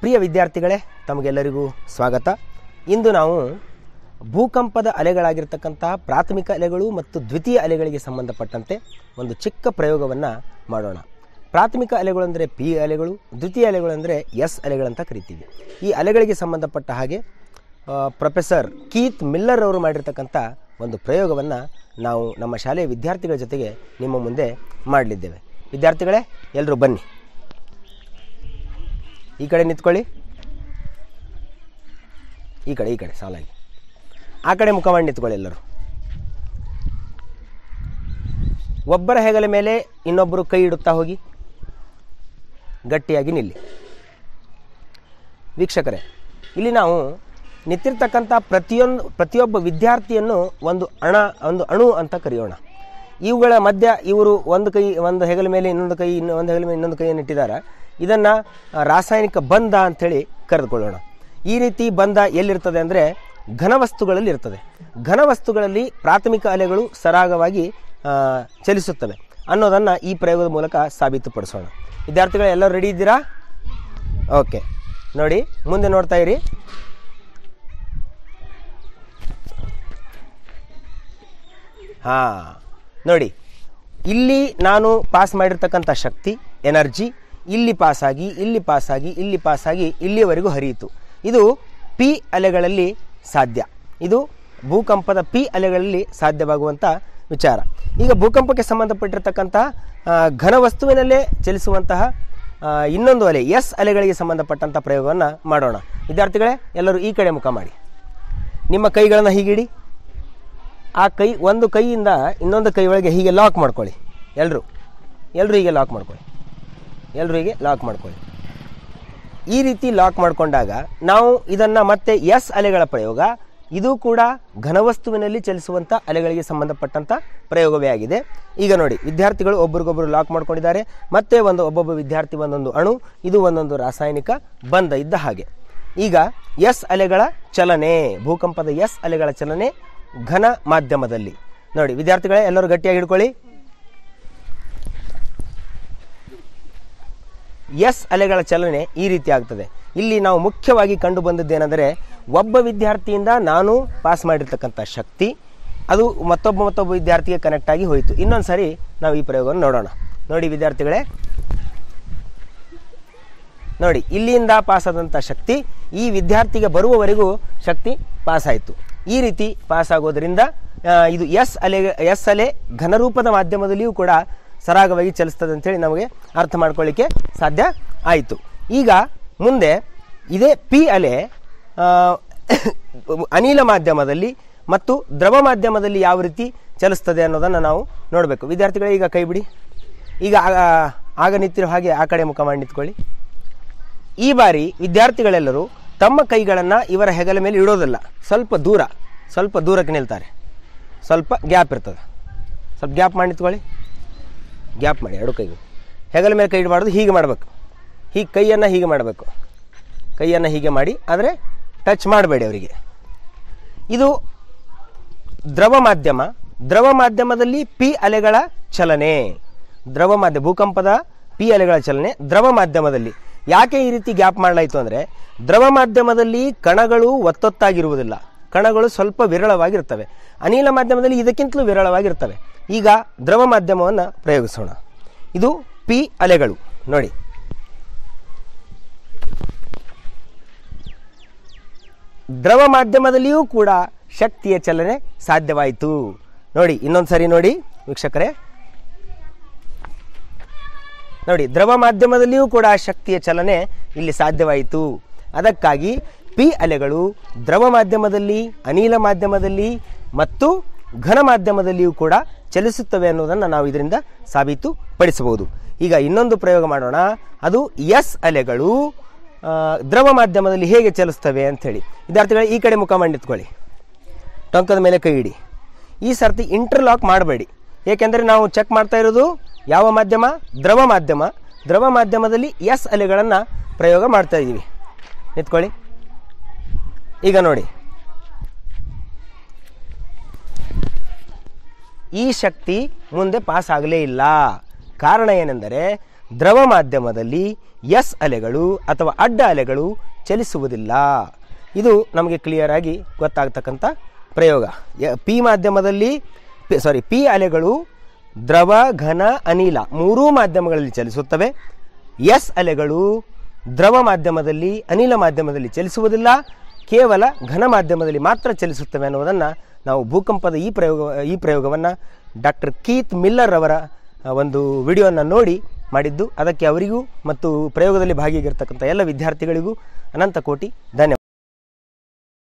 ಪ್ರಿಯ ವಿದ್ಯಾರ್ಥಿಗಳೇ ತಮಗೆಲ್ಲರಿಗೂ ಸ್ವಾಗತ ಇಂದು ನಾವು ಭೂಕಂಪದ ಅಲೆಗಳಾಗಿರ್ತಕ್ಕಂತಹ ಪ್ರಾಥಮಿಕ ಅಲೆಗಳು ಮತ್ತು ದ್ವಿತೀಯ ಅಲೆಗಳಿಗೆ ಸಂಬಂಧಪಟ್ಟಂತೆ ಒಂದು ಚಿಕ್ಕ ಪ್ರಯೋಗವನ್ನು ಮಾಡೋಣ ಪ್ರಾಥಮಿಕ ಅಲೆಗಳು ಅಂದರೆ ಪಿ ಅಲೆಗಳು ದ್ವಿತೀಯ ಅಲೆಗಳು ಅಂದರೆ ಎಸ್ ಅಲೆಗಳಂತ ಕರಿತೀವಿ ಈ ಅಲೆಗಳಿಗೆ ಸಂಬಂಧಪಟ್ಟ ಹಾಗೆ ಆ, ಪ್ರೊಫೆಸರ್ ಕೀತ್ ಮಿಲ್ಲರ್ ಅವರು ಮಾಡಿರ್ತಕ್ಕಂಥ ಒಂದು ಪ್ರಯೋಗವನ್ನು ನಾವು ನಮ್ಮ ಶಾಲೆಯ ವಿದ್ಯಾರ್ಥಿಗಳ ಜೊತೆಗೆ ನಿಮ್ಮ ಮುಂದೆ ಮಾಡಲಿದ್ದೇವೆ ವಿದ್ಯಾರ್ಥಿಗಳೇ ಎಲ್ಲರೂ ಬನ್ನಿ ಈ ಕಡೆ ನಿಂತ್ಕೊಳ್ಳಿ ಈ ಕಡೆ ಈ ಕಡೆ ಸಾಲಾಗಿ ಆ ಕಡೆ ಮುಖ ಮಾಡಿ ನಿಂತ್ಕೊಳ್ಳಿ ಎಲ್ಲರೂ ಒಬ್ಬರ ಹೆಗಲ ಮೇಲೆ ಇನ್ನೊಬ್ಬರು ಕೈ ಇಡುತ್ತಾ ಹೋಗಿ ಗಟ್ಟಿಯಾಗಿ ನಿಲ್ಲಿ ವೀಕ್ಷಕರೇ ಇಲ್ಲಿ ನಾವು ನಿಂತಿರ್ತಕ್ಕಂಥ ಪ್ರತಿಯೊಂದು ಪ್ರತಿಯೊಬ್ಬ ವಿದ್ಯಾರ್ಥಿಯನ್ನು ಒಂದು ಅಣ ಒಂದು ಅಣು ಅಂತ ಕರೆಯೋಣ ಇವುಗಳ ಮಧ್ಯ ಇವರು ಒಂದು ಕೈ ಒಂದು ಹೆಗಲ ಮೇಲೆ ಇನ್ನೊಂದು ಕೈ ಇನ್ನು ಒಂದು ಹೆಗಲ ಮೇಲೆ ಇನ್ನೊಂದು ಕೈಯನ್ನು ಇಟ್ಟಿದ್ದಾರೆ ಇದನ್ನು ರಾಸಾಯನಿಕ ಬಂಧ ಅಂಥೇಳಿ ಕರೆದುಕೊಳ್ಳೋಣ ಈ ರೀತಿ ಬಂಧ ಎಲ್ಲಿರ್ತದೆ ಅಂದರೆ ಘನವಸ್ತುಗಳಲ್ಲಿ ಇರ್ತದೆ ಘನವಸ್ತುಗಳಲ್ಲಿ ಪ್ರಾಥಮಿಕ ಅಲೆಗಳು ಸರಾಗವಾಗಿ ಆ, ಚಲಿಸುತ್ತವೆ ಅನ್ನೋದನ್ನು ಈ ಪ್ರಯೋಗದ ಮೂಲಕ ಸಾಬೀತುಪಡಿಸೋಣ ವಿದ್ಯಾರ್ಥಿಗಳು ಎಲ್ಲರೂ ರೆಡಿ ಇದ್ದೀರಾ ಓಕೆ ನೋಡಿ ಮುಂದೆ ನೋಡ್ತಾ ಇರಿ ಹಾ ನೋಡಿ ಇಲ್ಲಿ ನಾನು ಪಾಸ್ ಮಾಡಿರ್ತಕ್ಕಂಥ ಶಕ್ತಿ ಎನರ್ಜಿ ಇಲ್ಲಿ ಪಾಸಾಗಿ ಇಲ್ಲಿ ಪಾಸಾಗಿ ಇಲ್ಲಿ ಪಾಸಾಗಿ ಇಲ್ಲಿಯವರೆಗೂ ಹರಿಯಿತು ಇದು ಪಿ ಅಲೆಗಳಲ್ಲಿ ಸಾಧ್ಯ ಇದು ಭೂಕಂಪದ ಪಿ ಅಲೆಗಳಲ್ಲಿ ಸಾಧ್ಯವಾಗುವಂಥ ವಿಚಾರ ಈಗ ಭೂಕಂಪಕ್ಕೆ ಸಂಬಂಧಪಟ್ಟಿರ್ತಕ್ಕಂಥ ಆ, ಘನವಸ್ತುವಿನಲ್ಲೇ ಚಲಿಸುವಂತಹ ಆ, ಇನ್ನೊಂದು ಅಲೆ ಎಸ್ ಅಲೆಗಳಿಗೆ ಸಂಬಂಧಪಟ್ಟಂಥ ಪ್ರಯೋಗವನ್ನು ಮಾಡೋಣ ವಿದ್ಯಾರ್ಥಿಗಳೇ ಎಲ್ಲರೂ ಈ ಕಡೆ ಮುಖ ಮಾಡಿ ನಿಮ್ಮ ಕೈಗಳನ್ನು ಹೀಗಿಡಿ ಆ ಕೈ ಒಂದು ಕೈಯಿಂದ ಇನ್ನೊಂದು ಕೈ ಒಳಗೆ ಹೀಗೆ ಲಾಕ್ ಮಾಡ್ಕೊಳ್ಳಿ ಎಲ್ಲರೂ ಎಲ್ಲರೂ ಹೀಗೆ ಲಾಕ್ ಮಾಡ್ಕೊಳ್ಳಿ ಎಲ್ಲರೂ ಹೀಗೆ ಲಾಕ್ ಮಾಡ್ಕೊಳ್ಳಿ ಈ ರೀತಿ ಲಾಕ್ ಮಾಡಿಕೊಂಡಾಗ ನಾವು ಇದನ್ನು ಮತ್ತೆ ಎಸ್ ಅಲೆಗಳ ಪ್ರಯೋಗ ಇದು ಕೂಡ ಘನವಸ್ತುವಿನಲ್ಲಿ ಚಲಿಸುವಂಥ ಅಲೆಗಳಿಗೆ ಸಂಬಂಧಪಟ್ಟಂಥ ಪ್ರಯೋಗವೇ ಆಗಿದೆ ಈಗ ನೋಡಿ ವಿದ್ಯಾರ್ಥಿಗಳು ಒಬ್ರಿಗೊಬ್ಬರು ಲಾಕ್ ಮಾಡ್ಕೊಂಡಿದ್ದಾರೆ ಮತ್ತೆ ಒಂದು ಒಬ್ಬೊಬ್ಬ ವಿದ್ಯಾರ್ಥಿ ಒಂದೊಂದು ಅಣು ಇದು ಒಂದೊಂದು ರಾಸಾಯನಿಕ ಬಂಧ ಇದ್ದ ಹಾಗೆ ಈಗ ಎಸ್ ಅಲೆಗಳ ಚಲನೆ ಭೂಕಂಪದ ಎಸ್ ಅಲೆಗಳ ಚಲನೆ ಘನ ಮಾಧ್ಯಮದಲ್ಲಿ ನೋಡಿ ವಿದ್ಯಾರ್ಥಿಗಳೇ ಎಲ್ಲರೂ ಗಟ್ಟಿಯಾಗಿ ಹಿಡ್ಕೊಳ್ಳಿ ಎಸ್ ಅಲೆಗಳ ಚಲನೆ ಈ ರೀತಿ ಆಗ್ತದೆ ಇಲ್ಲಿ ನಾವು ಮುಖ್ಯವಾಗಿ ಕಂಡು ಬಂದದ್ದೇನೆಂದರೆ ಒಬ್ಬ ವಿದ್ಯಾರ್ಥಿಯಿಂದ ನಾನು ಪಾಸ್ ಮಾಡಿರ್ತಕ್ಕಂಥ ಶಕ್ತಿ ಅದು ಮತ್ತೊಬ್ಬ ಮತ್ತೊಬ್ಬ ವಿದ್ಯಾರ್ಥಿಗೆ ಕನೆಕ್ಟ್ ಆಗಿ ಹೋಯಿತು ಇನ್ನೊಂದು ಸಾರಿ ನಾವು ಈ ಪ್ರಯೋಗವನ್ನು ನೋಡೋಣ ನೋಡಿ ವಿದ್ಯಾರ್ಥಿಗಳೇ ನೋಡಿ ಇಲ್ಲಿಂದ ಪಾಸ್ ಆದಂಥ ಶಕ್ತಿ ಈ ವಿದ್ಯಾರ್ಥಿಗೆ ಬರುವವರೆಗೂ ಶಕ್ತಿ ಪಾಸ್ ಆಯಿತು ಈ ರೀತಿ ಪಾಸ್ ಆಗೋದ್ರಿಂದ ಆ, ಇದು ಎಸ್ ಅಲೆ ಎಸ್ ಅಲೆ ಘನರೂಪದ ಮಾಧ್ಯಮದಲ್ಲಿಯೂ ಕೂಡ ಸರಾಗವಾಗಿ ಚಲಿಸ್ತದೆ ಅಂತೇಳಿ ನಮಗೆ ಅರ್ಥ ಮಾಡ್ಕೊಳ್ಳಿಕ್ಕೆ ಸಾಧ್ಯ ಆಯಿತು ಈಗ ಮುಂದೆ ಇದೇ ಪಿ ಅಲೆ ಆ, ಅನಿಲ ಮಾಧ್ಯಮದಲ್ಲಿ ಮತ್ತು ದ್ರವ ಮಾಧ್ಯಮದಲ್ಲಿ ಯಾವ ರೀತಿ ಚಲಿಸ್ತದೆ ಅನ್ನೋದನ್ನು ನಾವು ನೋಡಬೇಕು ವಿದ್ಯಾರ್ಥಿಗಳೇ ಈಗ ಕೈ ಬಿಡಿ ಈಗ ಆ- ಆಗ ನಿಂತಿರೋ ಹಾಗೆ ಆ ಕಡೆ ಮುಖ ಮಾಡಿ ನಿಂತ್ಕೊಳ್ಳಿ ಈ ಬಾರಿ ವಿದ್ಯಾರ್ಥಿಗಳೆಲ್ಲರೂ ತಮ್ಮ ಕೈಗಳನ್ನು ಇವರ ಹೆಗಲ ಮೇಲೆ ಇಡೋದಿಲ್ಲ ಸ್ವಲ್ಪ ದೂರ ಸ್ವಲ್ಪ ದೂರಕ್ಕೆ ನಿಲ್ತಾರೆ ಸ್ವಲ್ಪ ಗ್ಯಾಪ್ ಇರ್ತದೆ ಸ್ವಲ್ಪ ಗ್ಯಾಪ್ ಮಾಡಿ ನಿಂತ್ಕೊಳ್ಳಿ ಗ್ಯಾಪ್ ಮಾಡಿ ಎರಡು ಕೈಗಳು ಹೆಗಲ ಮೇಲೆ ಕೈ ಇಡಬಾರ್ದು ಹೀಗೆ ಮಾಡಬೇಕು ಹೀಗೆ ಕೈಯನ್ನು ಹೀಗೆ ಮಾಡಬೇಕು ಕೈಯನ್ನು ಹೀಗೆ ಮಾಡಿ ಆದರೆ ಟಚ್ ಮಾಡಬೇಡಿ ಅವರಿಗೆ ಇದು ದ್ರವ ಮಾಧ್ಯಮ ದ್ರವ ಮಾಧ್ಯಮದಲ್ಲಿ ಪಿ ಅಲೆಗಳ ಚಲನೆ ದ್ರವ ಮಾಧ್ಯಮ ಭೂಕಂಪದ ಪಿ ಅಲೆಗಳ ಚಲನೆ ದ್ರವ ಮಾಧ್ಯಮದಲ್ಲಿ ಯಾಕೆ ಈ ರೀತಿ ಗ್ಯಾಪ್ ಮಾಡಲಾಯಿತು ಅಂದರೆ ದ್ರವ ಮಾಧ್ಯಮದಲ್ಲಿ ಕಣಗಳು ಒತ್ತೊತ್ತಾಗಿರುವುದಿಲ್ಲ ಕಣಗಳು ಸ್ವಲ್ಪ ವಿರಳವಾಗಿರ್ತವೆ ಅನಿಲ ಮಾಧ್ಯಮದಲ್ಲಿ ಇದಕ್ಕಿಂತಲೂ ವಿರಳವಾಗಿರ್ತವೆ ಈಗ ದ್ರವ ಮಾಧ್ಯಮವನ್ನು ಪ್ರಯೋಗಿಸೋಣ ಇದು ಪಿ ಅಲೆಗಳು ನೋಡಿ ದ್ರವ ಮಾಧ್ಯಮದಲ್ಲಿಯೂ ಕೂಡ ಶಕ್ತಿಯ ಚಲನೆ ಸಾಧ್ಯವಾಯಿತು ನೋಡಿ ಇನ್ನೊಂದು ಸರಿ ನೋಡಿ ವೀಕ್ಷಕರೇ ನೋಡಿ ದ್ರವ ಮಾಧ್ಯಮದಲ್ಲಿಯೂ ಕೂಡ ಶಕ್ತಿಯ ಚಲನೆ ಇಲ್ಲಿ ಸಾಧ್ಯವಾಯಿತು ಅದಕ್ಕಾಗಿ ಪಿ ಅಲೆಗಳು ದ್ರವ ಮಾಧ್ಯಮದಲ್ಲಿ ಅನಿಲ ಮಾಧ್ಯಮದಲ್ಲಿ ಮತ್ತು ಘನ ಮಾಧ್ಯಮದಲ್ಲಿಯೂ ಕೂಡ ಚಲಿಸುತ್ತವೆ ಅನ್ನೋದನ್ನು ನಾವು ಇದರಿಂದ ಸಾಬೀತುಪಡಿಸಬಹುದು ಈಗ ಇನ್ನೊಂದು ಪ್ರಯೋಗ ಮಾಡೋಣ ಅದು ಎಸ್ ಅಲೆಗಳು ಆ, ದ್ರವ ಮಾಧ್ಯಮದಲ್ಲಿ ಹೇಗೆ ಚಲಿಸ್ತವೆ ಅಂಥೇಳಿ ವಿದ್ಯಾರ್ಥಿಗಳು ಈ ಕಡೆ ಮುಖ ಮಾಡಿ ನಿಂತ್ಕೊಳ್ಳಿ ಟೊಂಕದ ಮೇಲೆ ಕೈ ಇಡಿ ಈ ಸರ್ತಿ ಇಂಟರ್ಲಾಕ್ ಮಾಡಬೇಡಿ ಏಕೆಂದರೆ ನಾವು ಚೆಕ್ ಮಾಡ್ತಾ ಇರೋದು ಯಾವ ಮಾಧ್ಯಮ ದ್ರವ ಮಾಧ್ಯಮ ದ್ರವ ಮಾಧ್ಯಮದಲ್ಲಿ ಎಸ್ ಅಲೆಗಳನ್ನು ಪ್ರಯೋಗ ಮಾಡ್ತಾ ಇದ್ದೀವಿ ನಿಂತ್ಕೊಳ್ಳಿ ಈಗ ನೋಡಿ ಈ ಶಕ್ತಿ ಮುಂದೆ ಪಾಸ್ ಆಗಲೇ ಇಲ್ಲ ಕಾರಣ ಏನೆಂದರೆ ದ್ರವ ಮಾಧ್ಯಮದಲ್ಲಿ ಎಸ್ ಅಲೆಗಳು ಅಥವಾ ಅಡ್ಡ ಅಲೆಗಳು ಚಲಿಸುವುದಿಲ್ಲ ಇದು ನಮಗೆ ಕ್ಲಿಯರ್ ಆಗಿ ಗೊತ್ತಾಗ್ತಕ್ಕಂಥ ಪ್ರಯೋಗ ಯ- ಪಿ ಮಾಧ್ಯಮದಲ್ಲಿ ಸಾರಿ ಪಿ ಅಲೆಗಳು ದ್ರವ ಘನ ಅನಿಲ ಮೂರೂ ಮಾಧ್ಯಮಗಳಲ್ಲಿ ಚಲಿಸುತ್ತವೆ ಎಸ್ ಅಲೆಗಳು ದ್ರವ ಮಾಧ್ಯಮದಲ್ಲಿ ಅನಿಲ ಮಾಧ್ಯಮದಲ್ಲಿ ಚಲಿಸುವುದಿಲ್ಲ ಕೇವಲ ಘನ ಮಾಧ್ಯಮದಲ್ಲಿ ಮಾತ್ರ ಚಲಿಸುತ್ತವೆ ಅನ್ನುವುದನ್ನು ನಾವು ಭೂಕಂಪದ ಈ ಪ್ರಯೋಗ ಈ ಪ್ರಯೋಗವನ್ನು ಡಾಕ್ಟರ್ ಕೀತ್ ಮಿಲ್ಲರ್ ಅವರ ಆ, ಒಂದು ವಿಡಿಯೋನ ನೋಡಿ ಮಾಡಿದ್ದು ಅದಕ್ಕೆ ಅವರಿಗೂ ಮತ್ತು ಪ್ರಯೋಗದಲ್ಲಿ ಭಾಗಿಯಾಗಿರ್ತಕ್ಕಂಥ ಎಲ್ಲ ವಿದ್ಯಾರ್ಥಿಗಳಿಗೂ ಅನಂತ ಕೋಟಿ ಧನ್ಯವಾದ